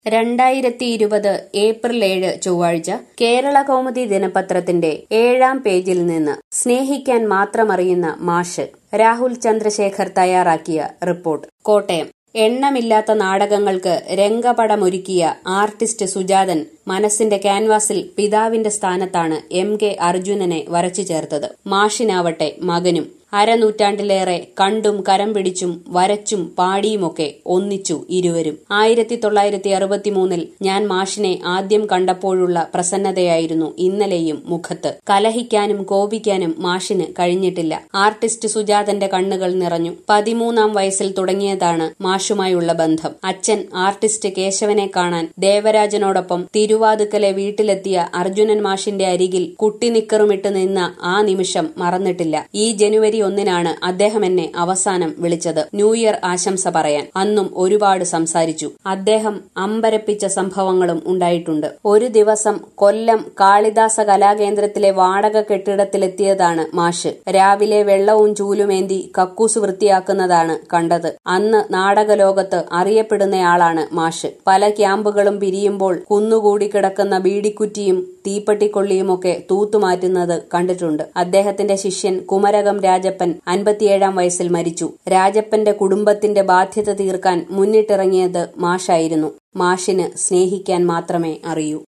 രണ്ടായിരത്തി ഇരുപത് ഏപ്രിൽ ഏഴ് ചൊവ്വാഴ്ച കേരള കൗമുദി ദിനപത്രത്തിന്റെ ഏഴാം പേജിൽ നിന്ന് സ്നേഹിക്കാൻ മാത്രമറിയുന്ന മാഷ് രാഹുൽ ചന്ദ്രശേഖർ തയ്യാറാക്കിയ റിപ്പോർട്ട് കോട്ടയം എണ്ണമില്ലാത്ത നാടകങ്ങൾക്ക് രംഗപടമൊരുക്കിയ ആർട്ടിസ്റ്റ് സുജാതൻ മനസ്സിന്റെ ക്യാൻവാസിൽ പിതാവിന്റെ സ്ഥാനത്താണ് എം കെ അർജുനനെ വരച്ചു ചേർത്തത് മാഷിനാവട്ടെ മകനും അരനൂറ്റാണ്ടിലേറെ കണ്ടും കരം പിടിച്ചും വരച്ചും പാടിയുമൊക്കെ ഒന്നിച്ചു ഇരുവരും ആയിരത്തി തൊള്ളായിരത്തി അറുപത്തിമൂന്നിൽ ഞാൻ മാഷിനെ ആദ്യം കണ്ടപ്പോഴുള്ള പ്രസന്നതയായിരുന്നു ഇന്നലെയും മുഖത്ത് കലഹിക്കാനും കോപിക്കാനും മാഷിന് കഴിഞ്ഞിട്ടില്ല ആർട്ടിസ്റ്റ് സുജാതന്റെ കണ്ണുകൾ നിറഞ്ഞു പതിമൂന്നാം വയസ്സിൽ തുടങ്ങിയതാണ് മാഷുമായുള്ള ബന്ധം അച്ഛൻ ആർട്ടിസ്റ്റ് കേശവനെ കാണാൻ ദേവരാജനോടൊപ്പം തിരുവാതുക്കലെ വീട്ടിലെത്തിയ അർജുനൻ മാഷിന്റെ അരികിൽ കുട്ടിനിക്കറുമിട്ട് നിന്ന ആ നിമിഷം മറന്നിട്ടില്ല ഈ ജനുവരി ഒന്നിനാണ് അദ്ദേഹം എന്നെ അവസാനം വിളിച്ചത് ന്യൂ ഇയർ ആശംസ പറയാൻ അന്നും ഒരുപാട് സംസാരിച്ചു അദ്ദേഹം അമ്പരപ്പിച്ച സംഭവങ്ങളും ഉണ്ടായിട്ടുണ്ട് ഒരു ദിവസം കൊല്ലം കാളിദാസ കലാകേന്ദ്രത്തിലെ വാടക കെട്ടിടത്തിലെത്തിയതാണ് മാഷ് രാവിലെ വെള്ളവും ചൂലുമേന്തി കക്കൂസ് വൃത്തിയാക്കുന്നതാണ് കണ്ടത് അന്ന് നാടകലോകത്ത് അറിയപ്പെടുന്നയാളാണ് മാഷ് പല ക്യാമ്പുകളും പിരിയുമ്പോൾ കുന്നുകൂടി കിടക്കുന്ന ബീഡിക്കുറ്റിയും തീപ്പെട്ടിക്കൊള്ളിയുമൊക്കെ തൂത്തുമാറ്റുന്നത് കണ്ടിട്ടുണ്ട് അദ്ദേഹത്തിന്റെ ശിഷ്യൻ കുമരകം രാജപ്പൻ അൻപത്തിയേഴാം വയസ്സിൽ മരിച്ചു രാജപ്പന്റെ കുടുംബത്തിന്റെ ബാധ്യത തീർക്കാൻ മുന്നിട്ടിറങ്ങിയത് മാഷായിരുന്നു മാഷിന് സ്നേഹിക്കാൻ മാത്രമേ അറിയൂ